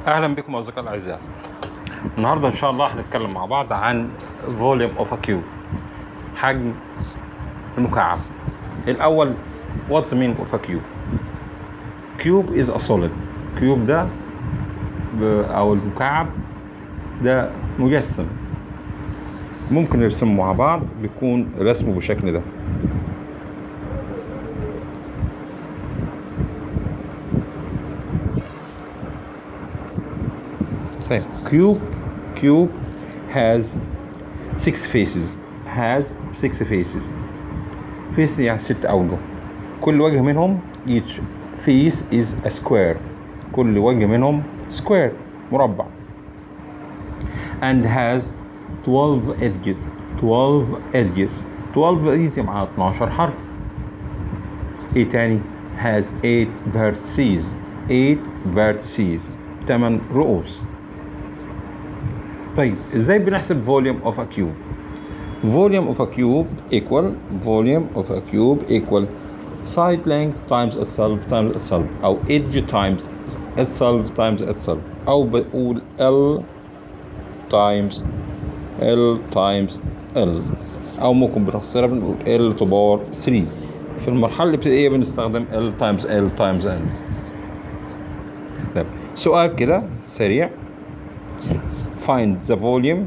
اهلا بكم اصدقائي الاعزاء النهارده ان شاء الله هنتكلم مع بعض عن volume of a cube حجم المكعب الاول what's the meaning of a cube cube is a solid cube ده ب- او المكعب ده مجسم ممكن نرسمه مع بعض بيكون رسمه بالشكل ده طيب cube cube has six faces has six faces face يعني ست أوجه كل وجه منهم each face is a square كل وجه منهم square مربع and has 12 edges 12 edges 12 edges مع 12 حرف ايه تاني has 8 vertices 8 vertices 8 رؤوس طيب ازاي بنحسب volume of a cube volume of a cube equal volume of a cube equal side length times itself times itself او edge times itself times itself او بقول L times L times L او ممكن بنختصرها بنقول L to power 3 في المرحلة الابتدائية بنستخدم L times L times L طيب سؤال كده سريع find the volume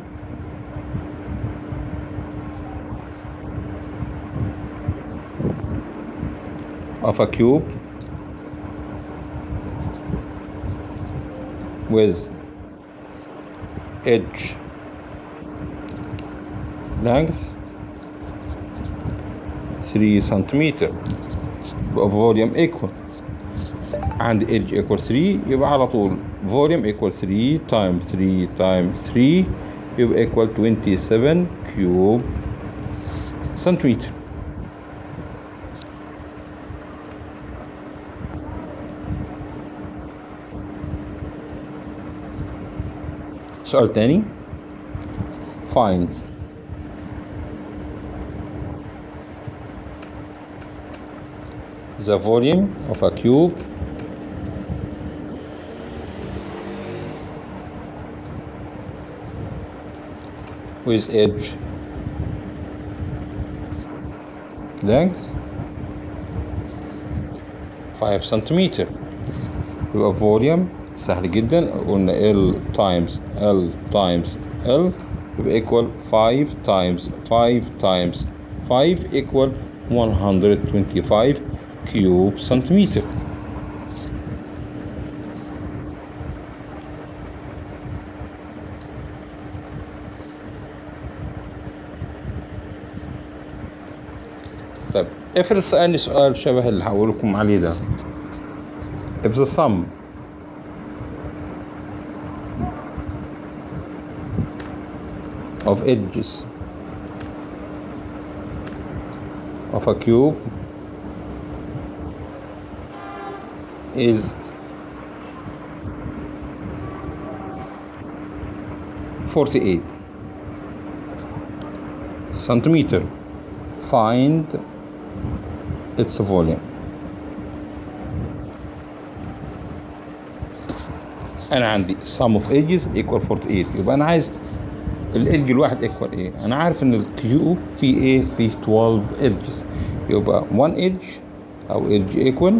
of a cube with edge length 3 centimeter يبقى volume equal عند edge equal 3 يبقى على طول volume equal 3 times 3 times 3 يبقى equal 27 cube centimeter سؤال تاني find the volume of a cube with edge length 5 centimeter يبقى volume سهل جدا قلنا L times L times L يبقى equal 5 times 5 times 5 equal 125 cube centimeter طيب افرض سألني سؤال شبه اللي هقول لكم عليه ده if the sum of edges of a cube is 48 centimeter find its volume انا عندي sum of edges equal 48 يبقى انا عايز الايدج الواحد equal ايه انا عارف ان الكيوب فيه ايه فيه 12 edges يبقى 1 edge او edge equal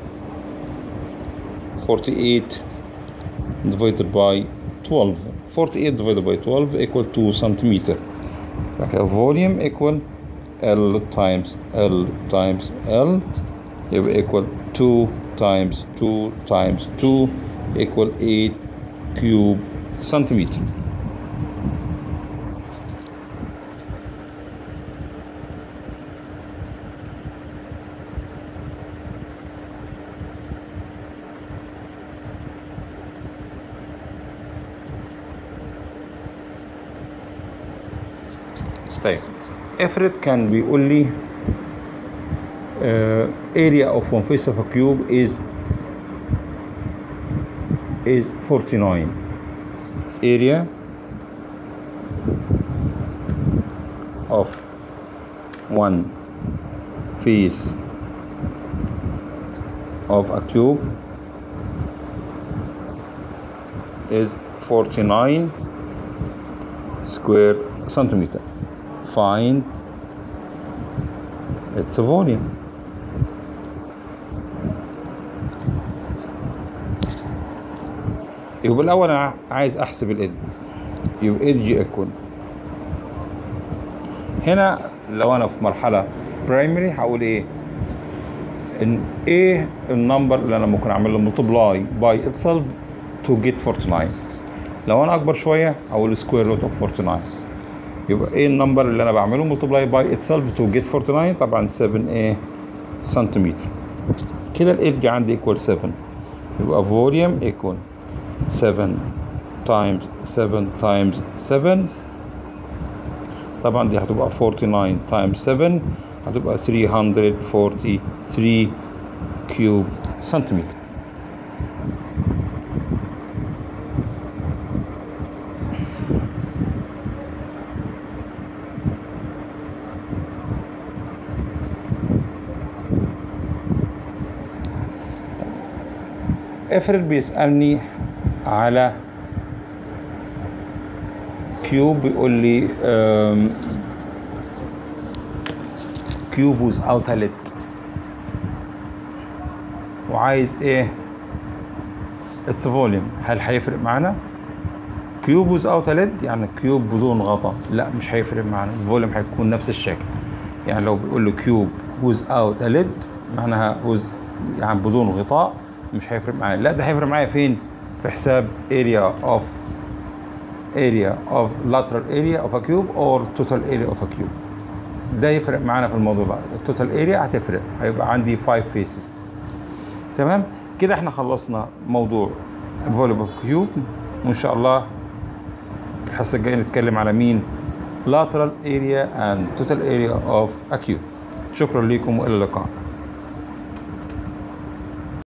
48 divided by 12 48 divided by 12 equal 2 centimeter بعد كده volume equal L times L times L يبقى equal 2 times 2 times 2 equal 8 cube centimeter طيب افرض كان بيقول لي uh, area of one face of a cube is is 49 area of one face of a cube is 49 square centimeter find its volume يبقى الأول أنا عايز أحسب الإد يبقى إد جي إيكوال هنا لو أنا في مرحلة برايمري هقول إيه؟ إن إيه النمبر اللي أنا ممكن أعمل له ملتبلاي باي itself to get 49 لو أنا أكبر شوية هقول سكوير روت أوف 49 يبقى إيه النمبر اللي أنا بعمله ملتبلاي باي itself to get 49 طبعا 7 إيه سنتيمتر كده الإيدج عندي equal 7 يبقى فوليوم equal 7 times 7 times 7 طبعا دي هتبقى 49 times 7 هتبقى 343 كيوب سنتيمتر افرض بيسألني على كيوب بيقول لي um, كيوب without a lid وعايز ايه اتس فوليوم هل هيفرق معانا كيوب without a lid يعني كيوب بدون غطاء لا مش هيفرق معانا الفوليوم هيكون نفس الشكل يعني لو بيقول له كيوب without a lid معناها with يعني بدون غطاء مش هيفرق معايا لا ده هيفرق معايا فين في حساب area of area of lateral area of a cube or total area of a cube ده يفرق معانا في الموضوع ده التوتال اريا هتفرق هيبقى عندي 5 فيسز تمام كده احنا خلصنا موضوع فوليبل كيوب وان شاء الله الحصه الجايه نتكلم على مين lateral area and total area of a cube شكرا لكم والى اللقاء